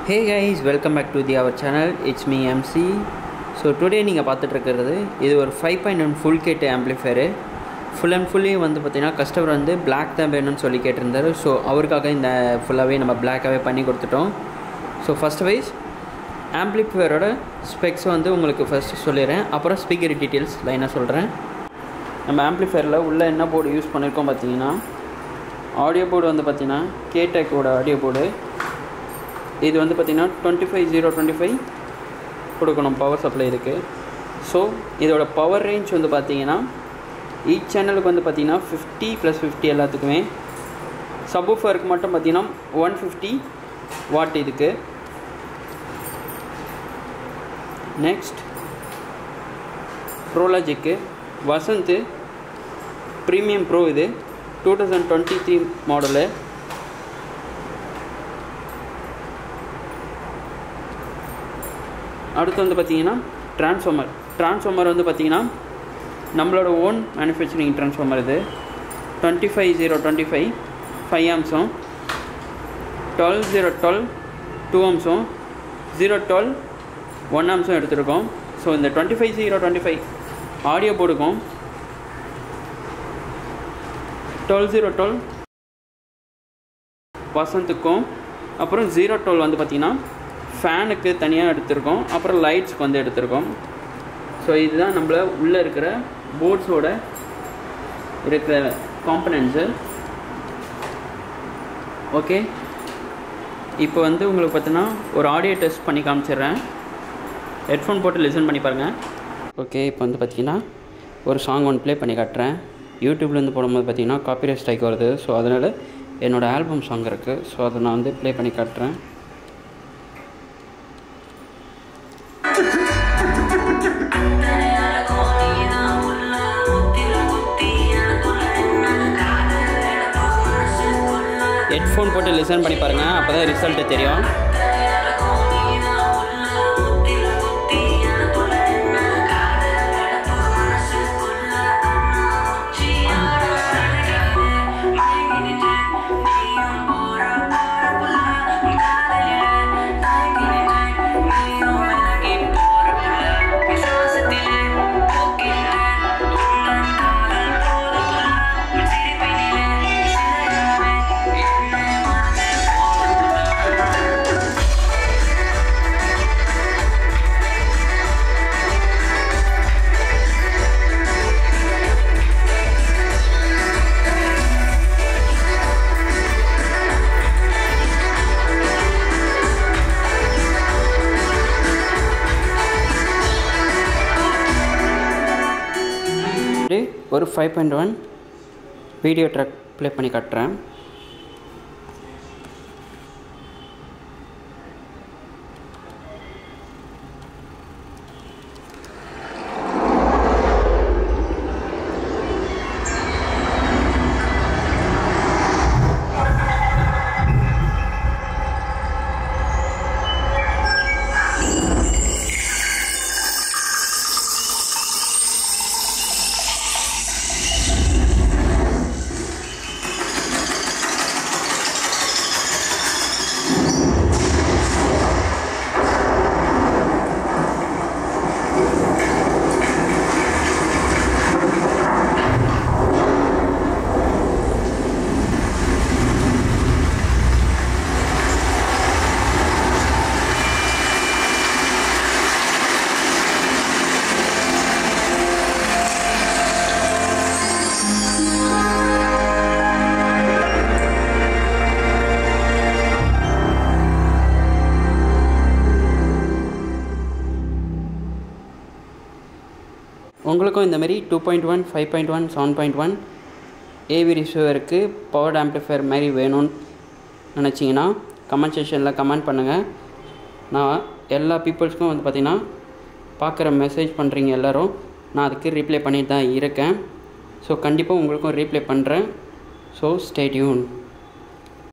hey guys welcome back to the our channel it's me MC so today நீங்கள் பார்த்துட்டு இருக்கிறது இது ஒரு five point one full gate amplifier full and fully வந்து பார்த்தீங்கன்னா customer வந்து Black தான் வேணும்னு சொல்லி கேட்டிருந்தாரு ஸோ அவருக்காக இந்த ஃபுல்லாகவே நம்ம பிளாக்காகவே பண்ணி கொடுத்துட்டோம் ஸோ ஃபஸ்ட் வைஸ் ஆம்ப்ளிஃபயரோட ஸ்பெக்ஸ் வந்து உங்களுக்கு ஃபஸ்ட்டு சொல்லிடுறேன் அப்புறம் ஸ்பீக்கர் டீட்டெயில்ஸ் லைனாக சொல்கிறேன் நம்ம ஆம்ப்ளிஃபயரில் உள்ள என்ன போர்டு யூஸ் பண்ணியிருக்கோம் பார்த்தீங்கன்னா ஆடியோ போர்டு வந்து பார்த்தீங்கன்னா கேடெக்கோட ஆடியோ போர்டு இது வந்து பார்த்திங்கன்னா twenty five zero twenty five கொடுக்கணும் பவர் சப்ளை இருக்குது ஸோ இதோட பவர் ரேஞ்ச் வந்து பார்த்தீங்கன்னா ஈச் சேனலுக்கு வந்து பார்த்தீங்கன்னா ஃபிஃப்டி ப்ளஸ் ஃபிஃப்டி எல்லாத்துக்குமே சப்வூஃபருக்கு மட்டும் பார்த்தீங்கன்னா ஒன் ஃபிஃப்டி வாட் இதுக்கு next Pro Logic Vasanth premium pro இது two thousand twenty three model அடுத்து வந்து பார்த்தீங்கன்னா ட்ரான்ஸ்ஃபார்மர் ட்ரான்ஸ்ஃபார்மர் வந்து பார்த்தீங்கன்னா நம்மளோட ஓன் மேனுஃபேக்சரிங் ட்ரான்ஸ்ஃபார்மர் இது twenty five zero twenty five five ஆம்ஸும் டுவெல் ஜீரோ டுவெல் டூ ஆம்ஸும் ஜீரோ டுவெல் ஒன் ஆம்ஸும் எடுத்திருக்கோம் ஸோ இந்த twenty five zero twenty five audio போர்டுக்கும் டுவெல் ஜீரோ டுவெல் வசந்துக்கும் அப்புறம் ஜீரோ டுவெல் வந்து பார்த்திங்கன்னா ஃபேனுக்கு தனியாக எடுத்திருக்கோம் அப்புறம் லைட்ஸ்க்கு வந்து எடுத்திருக்கோம் ஸோ இதுதான் நம்மள உள்ளே இருக்கிற போர்ட்ஸோட இருக்கிற காம்பனன்ட்ஸு ஓகே இப்போ வந்து உங்களுக்கு பார்த்தீங்கன்னா ஒரு ஆடியோ டெஸ்ட் பண்ணி காமிச்சிடுறேன் ஹெட்ஃபோன் போட்டு லிசன் பண்ணி பாருங்கள் ஓகே இப்போ வந்து பார்த்தீங்கன்னா ஒரு சாங் ஒன்று ப்ளே பண்ணி காட்டுறேன் யூடியூப்லேருந்து போடும்போது பார்த்தீங்கன்னா காப்பிரைட் ஸ்ட்ரைக் வருது ஸோ அதனால் என்னோடய ஆல்பம் சாங் இருக்குது ஸோ அதை நான் வந்து ப்ளே பண்ணி காட்டுறேன் ஹெட்ஃபோன் போட்டு லிசன் பண்ணி பாருங்கள் அப்போ தான் ரிசல்ட்டு தெரியும் இது ஒரு five point one video track play பண்ணி காட்டுறேன் உங்களுக்கும் இந்த மாதிரி two point one five point one seven point one AV ரிசீவருக்கு பவர் ஆம்ப்ளிஃபையர் மாதிரி வேணும்னு நினச்சிங்கன்னா கமெண்ட் செக்ஷனில் கமெண்ட் பண்ணுங்கள் நான் எல்லா பீப்புள்ஸ்க்கும் வந்து பார்த்திங்கன்னா பார்க்குற மெசேஜ் பண்ணுறீங்க எல்லோரும் நான் அதுக்கு ரீப்ளை பண்ணிட்டு தான் இருக்கேன் ஸோ கண்டிப்பாக உங்களுக்கும் ரீப்ளை பண்ணுறேன் ஸோ ஸ்டேட்யூன்